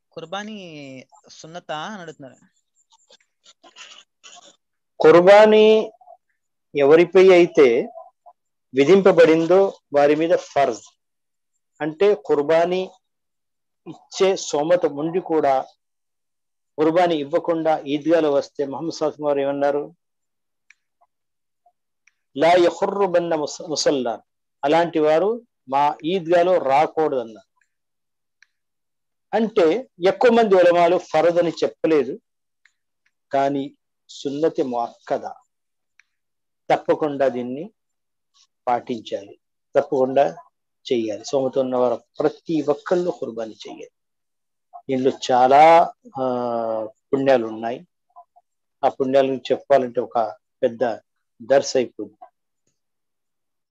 కుర్బానీ సున్నత అని అడుగుతున్నారు కుర్బానీ ఎవరిపై అయితే విధింపబడిందో వారి మీద ఫర్జ్ అంటే కుర్బానీ ఇచ్చే సోమత ఉండి కూడా కుర్బానీ ఇవ్వకుండా ఈద్గాలో వస్తే మహమ్మద్ సాల్సం వారు ఏమన్నారు లా యహుర్రు బన్న ముసల్లా అలాంటి వారు మా ఈద్గాలో రాకూడదన్నారు అంటే ఎక్కువ మంది ఉలమాలు ఫరద్ అని చెప్పలేదు కానీ సున్నతి మొక్కద తప్పకుండా దీన్ని పాటించాలి తప్పకుండా చెయ్యాలి సోమత ఉన్నవారు ప్రతి ఒక్కళ్ళు కుర్బానీ చెయ్యాలి దీనిలో చాలా ఆ పుణ్యాలు ఉన్నాయి ఆ పుణ్యాలను చెప్పాలంటే ఒక పెద్ద దర్శ అయిపోతుంది